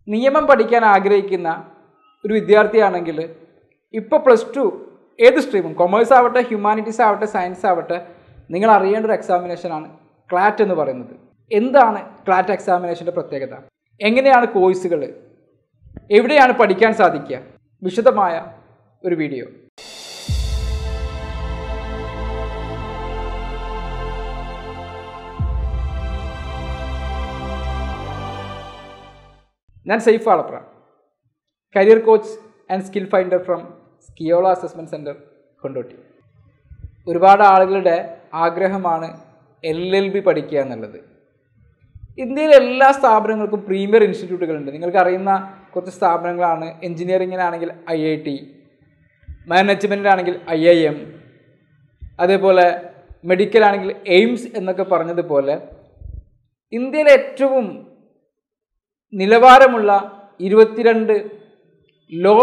നിയമം പഠിക്കാൻ ആഗ്രഹിക്കുന്ന ഒരു വിദ്യാർത്ഥിയാണെങ്കിൽ ഇപ്പോൾ പ്ലസ് ടു ഏത് സ്ട്രീമും കൊമേഴ്സ് ആവട്ടെ ഹ്യൂമാനിറ്റീസ് ആവട്ടെ സയൻസ് ആവട്ടെ നിങ്ങൾ അറിയേണ്ട ഒരു എക്സാമിനേഷനാണ് ക്ലാറ്റ് എന്ന് പറയുന്നത് എന്താണ് ക്ലാറ്റ് എക്സാമിനേഷൻ്റെ പ്രത്യേകത എങ്ങനെയാണ് കോഴ്സുകൾ എവിടെയാണ് പഠിക്കാൻ സാധിക്കുക വിശദമായ ഒരു വീഡിയോ ഞാൻ സെയ്ഫ് ആളപ്ര career coach and skill finder from സ്കിയോള അസസ്മെൻറ്റ് സെൻറ്റർ കൊണ്ടോട്ടി ഒരുപാട് ആളുകളുടെ ആഗ്രഹമാണ് എൽ എൽ ബി പഠിക്കുക എന്നുള്ളത് ഇന്ത്യയിലെ എല്ലാ സ്ഥാപനങ്ങൾക്കും പ്രീമിയർ ഇൻസ്റ്റിറ്റ്യൂട്ടുകളുണ്ട് നിങ്ങൾക്ക് അറിയുന്ന കുറച്ച് സ്ഥാപനങ്ങളാണ് എഞ്ചിനീയറിങ്ങിനാണെങ്കിൽ ഐ ഐ ടി മാനേജ്മെൻറ്റിലാണെങ്കിൽ ഐ ഐ എം അതേപോലെ മെഡിക്കലാണെങ്കിൽ എയിംസ് എന്നൊക്കെ പറഞ്ഞതുപോലെ ഇന്ത്യയിലെ ഏറ്റവും നിലവാരമുള്ള ഇരുപത്തിരണ്ട് ലോ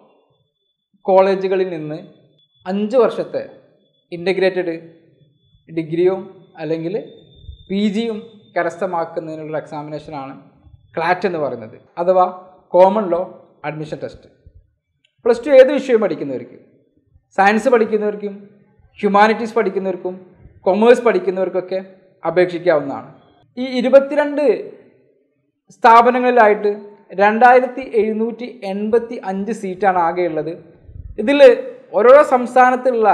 കോളേജുകളിൽ നിന്ന് അഞ്ച് വർഷത്തെ ഇൻ്റഗ്രേറ്റഡ് ഡിഗ്രിയും അല്ലെങ്കിൽ പി ജിയും കരസ്ഥമാക്കുന്നതിനുള്ള എക്സാമിനേഷനാണ് ക്ലാറ്റ് എന്ന് പറയുന്നത് അഥവാ common law admission test plus two ഏത് വിഷയം പഠിക്കുന്നവർക്ക് സയൻസ് പഠിക്കുന്നവർക്കും ഹ്യൂമാനിറ്റീസ് പഠിക്കുന്നവർക്കും കൊമേഴ്സ് പഠിക്കുന്നവർക്കൊക്കെ അപേക്ഷിക്കാവുന്നതാണ് ഈ ഇരുപത്തിരണ്ട് സ്ഥാപനങ്ങളിലായിട്ട് രണ്ടായിരത്തി എഴുന്നൂറ്റി എൺപത്തി അഞ്ച് സീറ്റാണ് ആകെയുള്ളത് ഇതിൽ ഓരോരോ സംസ്ഥാനത്തുള്ള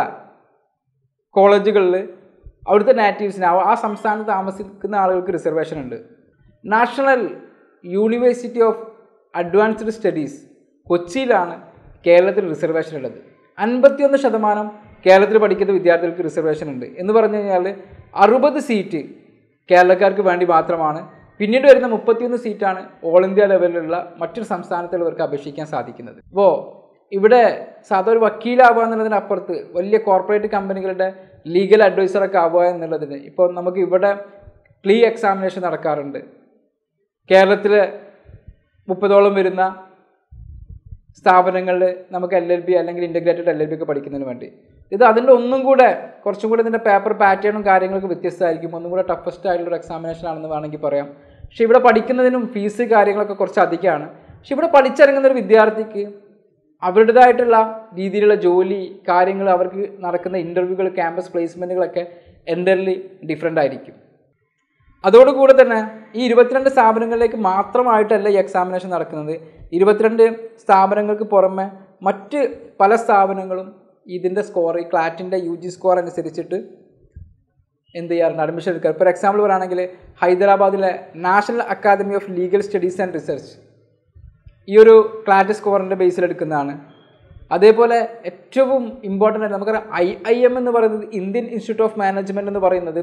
കോളേജുകളിൽ അവിടുത്തെ നാറ്റീവ്സിന് ആ സംസ്ഥാനത്ത് താമസിക്കുന്ന ആളുകൾക്ക് റിസർവേഷൻ ഉണ്ട് national university of advanced studies കൊച്ചിയിലാണ് കേരളത്തിൽ റിസർവേഷൻ ഉള്ളത് അൻപത്തിയൊന്ന് ശതമാനം കേരളത്തിൽ പഠിക്കുന്ന വിദ്യാർത്ഥികൾക്ക് റിസർവേഷൻ ഉണ്ട് എന്ന് പറഞ്ഞു കഴിഞ്ഞാൽ അറുപത് സീറ്റ് കേരളക്കാർക്ക് വേണ്ടി മാത്രമാണ് പിന്നീട് വരുന്ന മുപ്പത്തിയൊന്ന് സീറ്റാണ് ഓൾ ഇന്ത്യ ലെവലിലുള്ള മറ്റൊരു സംസ്ഥാനത്തുള്ളവർക്ക് അപേക്ഷിക്കാൻ സാധിക്കുന്നത് അപ്പോൾ ഇവിടെ സാധാ ഒരു വക്കീലാവുക എന്നുള്ളതിനപ്പുറത്ത് വലിയ കോർപ്പറേറ്റ് കമ്പനികളുടെ ലീഗൽ അഡ്വൈസറൊക്കെ ആവുക എന്നുള്ളതിന് ഇപ്പോൾ നമുക്ക് ഇവിടെ പ്ലീ എക്സാമിനേഷൻ നടക്കാറുണ്ട് കേരളത്തിലെ മുപ്പതോളം വരുന്ന സ്ഥാപനങ്ങളിൽ നമുക്ക് എൽ എൽ ബി അല്ലെങ്കിൽ ഇൻ്റഗ്രേറ്റഡ് എൽ എൽ ബി ഒക്കെ പഠിക്കുന്നതിന് വേണ്ടി ഇത് അതിൻ്റെ ഒന്നും കൂടെ കുറച്ചും കൂടെ ഇതിൻ്റെ പേപ്പർ പാറ്റേണും കാര്യങ്ങളൊക്കെ വ്യത്യസ്തമായിരിക്കും ഒന്നും കൂടെ ടഫസ്റ്റ് ആയിട്ടുള്ള ഒരു എക്സാമിനേഷൻ ആണെന്ന് വേണമെങ്കിൽ പറയാം പക്ഷേ ഇവിടെ പഠിക്കുന്നതിനും ഫീസ് കാര്യങ്ങളൊക്കെ കുറച്ച് അധികമാണ് പക്ഷെ ഇവിടെ പഠിച്ചിറങ്ങുന്ന ഒരു വിദ്യാർത്ഥിക്ക് അവരുടേതായിട്ടുള്ള രീതിയിലുള്ള ജോലി കാര്യങ്ങൾ അവർക്ക് നടക്കുന്ന ഇൻ്റർവ്യൂകൾ ക്യാമ്പസ് പ്ലേസ്മെൻറ്റുകളൊക്കെ എൻ്റർലി ഡിഫറെൻ്റ് ആയിരിക്കും അതോടുകൂടെ തന്നെ ഈ ഇരുപത്തിരണ്ട് സ്ഥാപനങ്ങളിലേക്ക് മാത്രമായിട്ടല്ല ഈ എക്സാമിനേഷൻ നടക്കുന്നത് ഇരുപത്തിരണ്ട് സ്ഥാപനങ്ങൾക്ക് പുറമെ മറ്റ് പല സ്ഥാപനങ്ങളും ഇതിൻ്റെ സ്കോർ ഈ ക്ലാറ്റിൻ്റെ യു ജി സ്കോർ അനുസരിച്ചിട്ട് എന്ത് ചെയ്യാറുണ്ട് അഡ്മിഷൻ എടുക്കുക ഫോർ എക്സാമ്പിൾ പറയുകയാണെങ്കിൽ ഹൈദരാബാദിലെ national academy of legal studies and research ഈ ഒരു ക്ലാറ്റ് സ്കോറിൻ്റെ ബേസിൽ എടുക്കുന്നതാണ് അതേപോലെ ഏറ്റവും ഇമ്പോർട്ടൻ്റ് ആയിട്ട് നമുക്കറിയാം ഐ ഐ എം എന്ന് പറയുന്നത് ഇന്ത്യൻ ഇൻസ്റ്റിറ്റ്യൂട്ട് ഓഫ് മാനേജ്മെൻറ്റ് എന്ന് പറയുന്നത്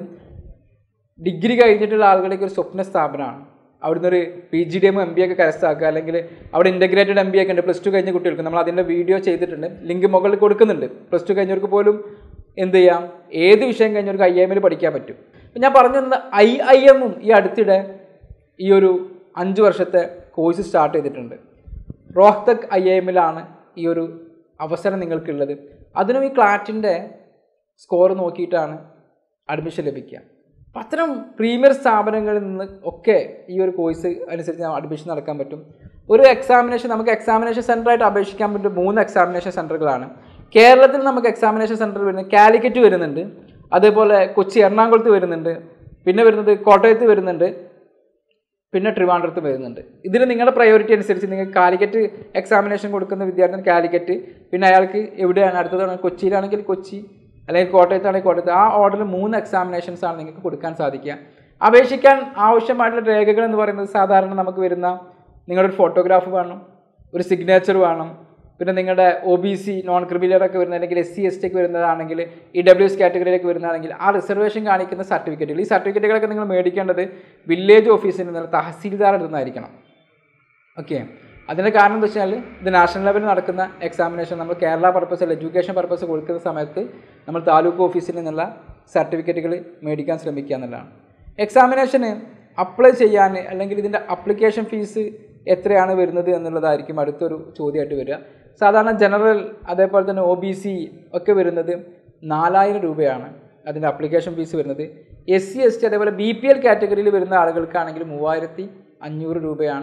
ഡിഗ്രി കഴിഞ്ഞിട്ടുള്ള ആളുകളേക്ക് ഒരു സ്വപ്ന സ്ഥാപനമാണ് അവിടുന്ന് ഒരു P G D M M B ഒക്കെ കരസ്ഥാക്കുക അല്ലെങ്കിൽ അവിടെ ഇൻ്റഗ്രേറ്റഡ് എം ബി ഒക്കെ ഉണ്ട് പ്ലസ് ടു കഴിഞ്ഞ കുട്ടികൾക്ക് നമ്മൾ അതിൻ്റെ വീഡിയോ ചെയ്തിട്ടുണ്ട് ലിങ്ക് മുകളിൽ കൊടുക്കുന്നുണ്ട് പ്ലസ് ടു കഴിഞ്ഞവർക്ക് പോലും എന്ത് ചെയ്യാം ഏത് വിഷയം കഴിഞ്ഞവർക്ക് ഐ എമ്മിൽ പഠിക്കാൻ പറ്റും അപ്പം ഞാൻ പറഞ്ഞു തന്നത് ഐ ഐ എമ്മും ഈ അടുത്തിടെ ഈ ഒരു അഞ്ച് വർഷത്തെ കോഴ്സ് സ്റ്റാർട്ട് ചെയ്തിട്ടുണ്ട് റോഹ്തക് ഐ ഐ എമ്മിലാണ് ഈ ഒരു അവസരം നിങ്ങൾക്കുള്ളത് അതിനും ഈ ക്ലാറ്റിൻ്റെ സ്കോർ നോക്കിയിട്ടാണ് അഡ്മിഷൻ ലഭിക്കുക അപ്പം അത്തരം പ്രീമിയർ സ്ഥാപനങ്ങളിൽ നിന്ന് ഒക്കെ ഈ ഒരു കോഴ്സ് അനുസരിച്ച് അഡ്മിഷൻ നടക്കാൻ പറ്റും ഒരു എക്സാമിനേഷൻ നമുക്ക് എക്സാമിനേഷൻ സെൻ്ററായിട്ട് അപേക്ഷിക്കാൻ പറ്റും മൂന്ന് എക്സാമിനേഷൻ സെൻറ്ററുകളാണ് കേരളത്തിൽ നമുക്ക് എക്സാമിനേഷൻ സെൻറ്റർ വരുന്നത് കാലിക്കറ്റ് വരുന്നുണ്ട് അതേപോലെ കൊച്ചി എറണാകുളത്ത് വരുന്നുണ്ട് പിന്നെ വരുന്നത് കോട്ടയത്ത് വരുന്നുണ്ട് പിന്നെ ട്രിവാൻഡ്രത്ത് വരുന്നുണ്ട് ഇതിൽ നിങ്ങളുടെ പ്രയോറിറ്റി അനുസരിച്ച് നിങ്ങൾക്ക് കാലിക്കറ്റ് എക്സാമിനേഷൻ കൊടുക്കുന്ന വിദ്യാർത്ഥിന് കാലിക്കറ്റ് പിന്നെ അയാൾക്ക് എവിടെയാണ് അടുത്തതാണ് കൊച്ചിയിലാണെങ്കിൽ കൊച്ചി അല്ലെങ്കിൽ കോട്ടയത്താണെങ്കിൽ കോട്ടയത്ത് ആ ഓർഡറിൽ മൂന്ന് എക്സാമിനേഷൻസ് ആണ് നിങ്ങൾക്ക് കൊടുക്കാൻ സാധിക്കുക അപേക്ഷിക്കാൻ ആവശ്യമായിട്ടുള്ള രേഖകൾ എന്ന് പറയുന്നത് സാധാരണ നമുക്ക് വരുന്ന നിങ്ങളുടെ ഒരു ഫോട്ടോഗ്രാഫ് വേണം ഒരു സിഗ്നേച്ചർ വേണം പിന്നെ നിങ്ങളുടെ ഒ ബി സി നോൺ ക്രിമിനലൊക്കെ വരുന്ന അല്ലെങ്കിൽ എസ് സി എസ് ടിക്ക് വരുന്നതാണെങ്കിൽ ഇ ഡബ്ല്യു എസ് കാറ്റഗറിയിലേക്ക് വരുന്നതാണെങ്കിൽ ആ റിസർവേഷൻ കാണിക്കുന്ന സർട്ടിഫിക്കറ്റുകൾ ഈ സർട്ടിഫിക്കറ്റുകളൊക്കെ നിങ്ങൾ മേടിക്കേണ്ടത് വില്ലേജ് ഓഫീസിൽ നിന്നുള്ള തഹസീൽദാർ നിന്നായിരിക്കണം ഓക്കെ അതിൻ്റെ കാരണം എന്താ വെച്ചാൽ ഇത് നാഷണൽ ലെവലിൽ നടക്കുന്ന എക്സാമിനേഷൻ നമ്മൾ കേരള പർപ്പസ് എഡ്യൂക്കേഷൻ പർപ്പസ് കൊടുക്കുന്ന സമയത്ത് നമ്മൾ താലൂക്ക് ഓഫീസിൽ നിന്നുള്ള സർട്ടിഫിക്കറ്റുകൾ മേടിക്കാൻ ശ്രമിക്കുക എന്നുള്ളതാണ് എക്സാമിനേഷന് അപ്ലൈ ചെയ്യാൻ അല്ലെങ്കിൽ ഇതിൻ്റെ അപ്ലിക്കേഷൻ ഫീസ് എത്രയാണ് വരുന്നത് എന്നുള്ളതായിരിക്കും അടുത്തൊരു ചോദ്യമായിട്ട് വരിക സാധാരണ ജനറൽ അതേപോലെ തന്നെ ഒ ബി സി ഒക്കെ വരുന്നത് നാലായിരം രൂപയാണ് അതിൻ്റെ അപ്ലിക്കേഷൻ ഫീസ് വരുന്നത് എസ് സി എസ് ടി അതേപോലെ ബി പി എൽ കാറ്റഗറിയിൽ വരുന്ന ആളുകൾക്കാണെങ്കിൽ മൂവായിരത്തി അഞ്ഞൂറ് രൂപയാണ്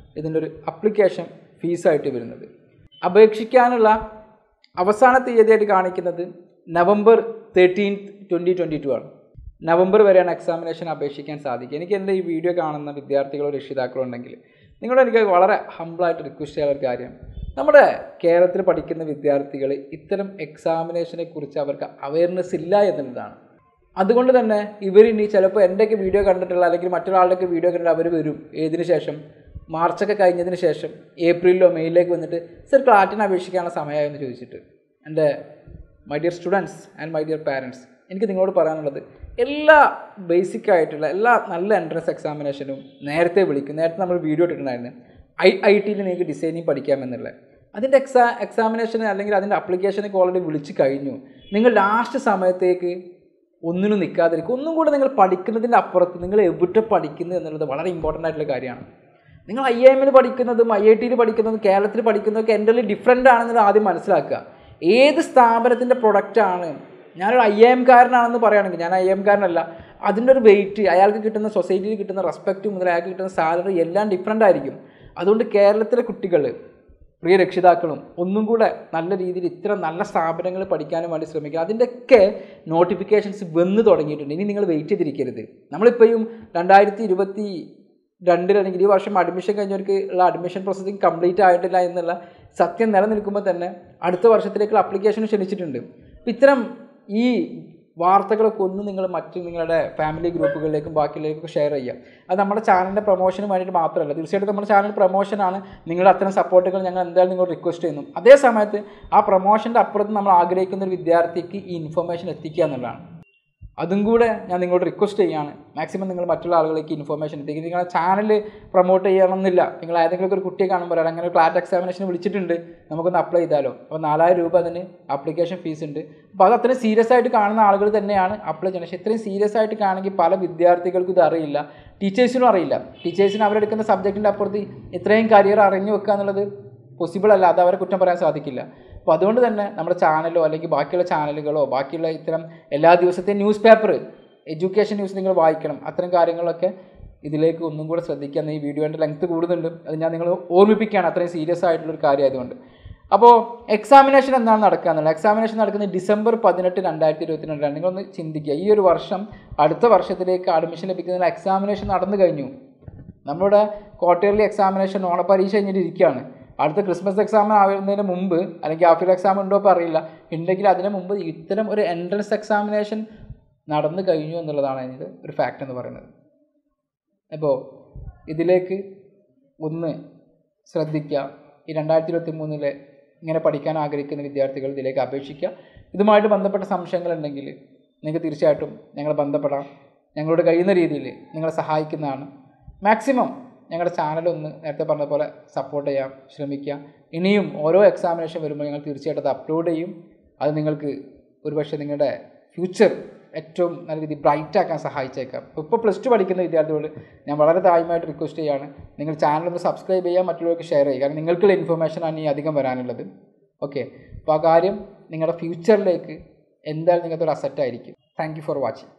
ഇതിൻ്റെ ഒരു അപ്ലിക്കേഷൻ ഫീസായിട്ട് വരുന്നത് അപേക്ഷിക്കാനുള്ള അവസാന തീയതിയായിട്ട് കാണിക്കുന്നത് November thirteenth twenty twenty two ആണ് നവംബർ വരെയാണ് എക്സാമിനേഷൻ അപേക്ഷിക്കാൻ സാധിക്കുക എനിക്ക് എൻ്റെ ഈ വീഡിയോ കാണുന്ന വിദ്യാർത്ഥികളോ രക്ഷിതാക്കളോ ഉണ്ടെങ്കിൽ നിങ്ങളോട് എനിക്ക് വളരെ ഹമ്പിളായിട്ട് റിക്വസ്റ്റ് ചെയ്യാനുള്ള ഒരു കാര്യം നമ്മുടെ കേരളത്തിൽ പഠിക്കുന്ന വിദ്യാർത്ഥികൾ ഇത്തരം എക്സാമിനേഷനെ കുറിച്ച് അവർക്ക് അവയർനെസ് ഇല്ല എന്നുള്ളതാണ് അതുകൊണ്ട് തന്നെ ഇവരിനി ചിലപ്പോൾ എൻ്റെയൊക്കെ വീഡിയോ കണ്ടിട്ടുള്ള അല്ലെങ്കിൽ മറ്റൊരാളുടെയൊക്കെ വീഡിയോ കണ്ടിട്ട് അവർ വരും ഏതിനു ശേഷം മാർച്ചൊക്കെ കഴിഞ്ഞതിന് ശേഷം ഏപ്രിലിലോ മെയ്യിലേക്ക് വന്നിട്ട് സർ ക്ലാറ്റിന് അപേക്ഷിക്കാനുള്ള സമയമായി എന്ന് ചോദിച്ചിട്ട് എൻ്റെ my dear students and my dear parents എനിക്ക് നിങ്ങളോട് പറയാനുള്ളത് എല്ലാ ബേസിക് ആയിട്ടുള്ള എല്ലാ നല്ല എൻട്രൻസ് എക്സാമിനേഷനും നേരത്തെ വിളിക്കും നേരത്തെ നമ്മൾ വീഡിയോ ഇട്ടിട്ടുണ്ടായിരുന്നു ഐ ഐ ടിയിൽ നിങ്ങൾക്ക് ഡിസൈനിങ് പഠിക്കാമെന്നുള്ള അതിൻ്റെ എക്സാ എക്സാമിനേഷൻ അല്ലെങ്കിൽ അതിൻ്റെ അപ്ലിക്കേഷനൊക്കെ ഓൾറെഡി വിളിച്ച് കഴിഞ്ഞു നിങ്ങൾ ലാസ്റ്റ് സമയത്തേക്ക് ഒന്നിനും നിൽക്കാതിരിക്കും ഒന്നും കൂടെ നിങ്ങൾ പഠിക്കുന്നതിൻ്റെ അപ്പുറത്ത് നിങ്ങൾ എവിടെ പഠിക്കുന്നു എന്നുള്ളത് വളരെ ഇമ്പോർട്ടൻ്റ് ആയിട്ടുള്ള കാര്യമാണ് നിങ്ങൾ ഐ ഐ എമ്മിൽ പഠിക്കുന്നതും ഐ ഐ ടിയിൽ പഠിക്കുന്നതും കേരളത്തിൽ പഠിക്കുന്നതൊക്കെ എൻ്റർലി ഡിഫറെൻ്റ് ആണെന്നത് ആദ്യം മനസ്സിലാക്കുക ഏത് സ്ഥാപനത്തിൻ്റെ പ്രൊഡക്റ്റാണ് ഞാനൊരു ഐ എം കാരനാണെന്ന് പറയുകയാണെങ്കിൽ ഞാൻ ഐ എം കാരനല്ല അതിൻ്റെ ഒരു വെയിറ്റ് അയാൾക്ക് കിട്ടുന്ന സൊസൈറ്റിയിൽ കിട്ടുന്ന റെസ്പെക്റ്റ് മുതൽ അയാൾക്ക് കിട്ടുന്ന സാലറി എല്ലാം ഡിഫറെൻ്റ് ആയിരിക്കും അതുകൊണ്ട് കേരളത്തിലെ കുട്ടികൾ പ്രിയ രക്ഷിതാക്കളും ഒന്നും കൂടെ നല്ല രീതിയിൽ ഇത്ര നല്ല സ്ഥാപനങ്ങൾ പഠിക്കാനും വേണ്ടി ശ്രമിക്കുക അതിൻ്റെയൊക്കെ നോട്ടിഫിക്കേഷൻസ് വന്ന് തുടങ്ങിയിട്ടുണ്ട് ഇനി നിങ്ങൾ വെയിറ്റ് ചെയ്തിരിക്കരുത് നമ്മളിപ്പോഴും രണ്ടായിരത്തി ഇരുപത്തി രണ്ടിൽ അല്ലെങ്കിൽ ഈ വർഷം അഡ്മിഷൻ കഴിഞ്ഞവർക്ക് ഉള്ള അഡ്മിഷൻ പ്രോസസ്സിങ് കംപ്ലീറ്റ് ആയിട്ടില്ല എന്നുള്ള സത്യം നിലനിൽക്കുമ്പോൾ തന്നെ അടുത്ത വർഷത്തിലേക്കുള്ള അപ്ലിക്കേഷൻ ക്ഷണിച്ചിട്ടുണ്ട് അപ്പം ഇത്തരം ഈ വാർത്തകളൊക്കെ ഒന്ന് നിങ്ങൾ മറ്റ് നിങ്ങളുടെ ഫാമിലി ഗ്രൂപ്പുകളിലേക്കും ബാക്കിയുള്ളവർക്കും ഷെയർ ചെയ്യാം അത് നമ്മുടെ ചാനലിൻ്റെ പ്രൊമോഷന് വേണ്ടിയിട്ട് മാത്രമല്ല തീർച്ചയായിട്ടും നമ്മുടെ ചാനൽ പ്രൊമോഷനാണ് നിങ്ങളുടെ അത്തരം സപ്പോർട്ടുകൾ ഞങ്ങൾ എന്തായാലും നിങ്ങൾ റിക്വസ്റ്റ് ചെയ്യുന്നു അതേ സമയത്ത് ആ പ്രൊമോഷൻ്റെ അപ്പുറത്ത് നമ്മൾ ആഗ്രഹിക്കുന്ന ഒരു വിദ്യാർത്ഥിക്ക് ഈ ഇൻഫർമേഷൻ എത്തിക്കുക എന്നുള്ളതാണ് അതും കൂടെ ഞാൻ നിങ്ങളോട് റിക്വസ്റ്റ് ചെയ്യാണ് മാക്സിമം നിങ്ങൾ മറ്റുള്ള ആളുകളിലേക്ക് ഇൻഫർമേഷൻ എത്തിക്കുക നിങ്ങളുടെ ചാനൽ പ്രൊമോട്ട് ചെയ്യണമെന്നില്ല നിങ്ങൾ ഏതെങ്കിലും ഒരു കുട്ടിയെ കാണുമ്പോൾ അങ്ങനെ ഒരു ക്ലാറ്റ് എക്സാമിനേഷൻ വിളിച്ചിട്ടുണ്ട് നമുക്കൊന്ന് അപ്ലൈ ചെയ്താലോ അപ്പോൾ നാലായിരം രൂപ അതിന് ആപ്ലിക്കേഷൻ ഫീസ് ഉണ്ട് അപ്പോൾ അത് അത്രയും സീരിയസ് ആയിട്ട് കാണുന്ന ആളുകൾ തന്നെയാണ് അപ്ലൈ ചെയ്യുന്നത് പക്ഷേ ഇത്രയും സീരിയസ് ആയിട്ട് കാണുമെങ്കിൽ പല വിദ്യാർത്ഥികൾക്കും ഇത് അറിയില്ല ടീച്ചേഴ്സിനും അറിയില്ല ടീച്ചേഴ്സിന് അവരെടുക്കുന്ന സബ്ജക്റ്റിൻ്റെ അപ്പുറത്ത് ഇത്രയും കരിയർ അറിഞ്ഞു വെക്കുക എന്നുള്ളത് പോസിബിൾ അല്ല അത് അവരെ കുറ്റം പറയാൻ സാധിക്കില്ല അപ്പോൾ അതുകൊണ്ട് തന്നെ നമ്മുടെ ചാനലോ അല്ലെങ്കിൽ ബാക്കിയുള്ള ചാനലുകളോ ബാക്കിയുള്ള ഇത്തരം എല്ലാ ദിവസത്തെയും ന്യൂസ് പേപ്പർ എഡ്യൂക്കേഷൻ ന്യൂസ് നിങ്ങൾ വായിക്കണം അത്തരം കാര്യങ്ങളൊക്കെ ഇതിലേക്ക് ഒന്നും കൂടെ ശ്രദ്ധിക്കുക ഈ വീഡിയോൻ്റെ ലെങ്ത് കൂടുന്നുണ്ട് അത് ഞാൻ നിങ്ങൾ ഓർമ്മിപ്പിക്കുകയാണ് അത്രയും സീരിയസ് ആയിട്ടുള്ളൊരു കാര്യമായതുകൊണ്ട് അപ്പോൾ എക്സാമിനേഷൻ എന്താണ് നടക്കുക എന്നുള്ളത് എക്സാമിനേഷൻ നടക്കുന്നത് ഡിസംബർ പതിനെട്ട് രണ്ടായിരത്തി ഇരുപത്തി രണ്ടിലാണ് നിങ്ങളൊന്ന് ചിന്തിക്കുക ഈ ഒരു വർഷം അടുത്ത വർഷത്തിലേക്ക് അഡ്മിഷൻ ലഭിക്കുന്നതിന് എക്സാമിനേഷൻ നടന്നു കഴിഞ്ഞു നമ്മുടെ ക്വാർട്ടർലി എക്സാമിനേഷൻ ഓണപ്പരീക്ഷ കഴിഞ്ഞിട്ടിരിക്കുകയാണ് അടുത്ത ക്രിസ്മസ് എക്സാം ആവുന്നതിന് മുമ്പ് അല്ലെങ്കിൽ ഹാഫ് എക്സാം ഉണ്ടോ ഇപ്പോൾ അറിയില്ല ഉണ്ടെങ്കിൽ അതിന് മുമ്പ് ഇത്തരം ഒരു എൻട്രൻസ് എക്സാമിനേഷൻ നടന്നു കഴിഞ്ഞു എന്നുള്ളതാണ് അതിൻ്റെ ഒരു ഫാക്റ്റ് എന്ന് പറയുന്നത് അപ്പോൾ ഇതിലേക്ക് ഒന്ന് ശ്രദ്ധിക്കുക ഈ രണ്ടായിരത്തി ഇരുപത്തി മൂന്നിലെ ഇങ്ങനെ പഠിക്കാൻ ആഗ്രഹിക്കുന്ന വിദ്യാർത്ഥികൾ ഇതിലേക്ക് അപേക്ഷിക്കുക ഇതുമായിട്ട് ബന്ധപ്പെട്ട സംശയങ്ങളുണ്ടെങ്കിൽ നിങ്ങൾക്ക് തീർച്ചയായിട്ടും ഞങ്ങളെ ബന്ധപ്പെടാം ഞങ്ങളോട് കഴിയുന്ന രീതിയിൽ നിങ്ങളെ സഹായിക്കുന്നതാണ് മാക്സിമം ഞങ്ങളുടെ ചാനലൊന്ന് നേരത്തെ പറഞ്ഞ പോലെ സപ്പോർട്ട് ചെയ്യാൻ ശ്രമിക്കുക ഇനിയും ഓരോ എക്സാമിനേഷൻ വരുമ്പോൾ ഞങ്ങൾ തീർച്ചയായിട്ടും അത് അപ്ലോഡ് ചെയ്യും അത് നിങ്ങൾക്ക് ഒരുപക്ഷെ നിങ്ങളുടെ ഫ്യൂച്ചർ ഏറ്റവും നല്ല രീതിയിൽ ബ്രൈറ്റ് ആക്കാൻ സഹായിച്ചേക്കാം ഇപ്പോൾ പ്ലസ് ടു പഠിക്കുന്ന വിദ്യാർത്ഥികളോട് ഞാൻ വളരെ താഴ്മയായിട്ട് റിക്വസ്റ്റ് ചെയ്യുകയാണ് നിങ്ങൾ ചാനലൊന്ന് സബ്സ്ക്രൈബ് ചെയ്യുക മറ്റുള്ളവർക്ക് ഷെയർ ചെയ്യുക കാരണം നിങ്ങൾക്കുള്ള ഇൻഫർമേഷനാണ് ഈ അധികം വരാനുള്ളത് ഓക്കെ അപ്പോൾ ആ കാര്യം നിങ്ങളുടെ ഫ്യൂച്ചറിലേക്ക് എന്തായാലും നിങ്ങൾക്ക് ഒരു അസറ്റായിരിക്കും താങ്ക് യു ഫോർ വാച്ചിങ്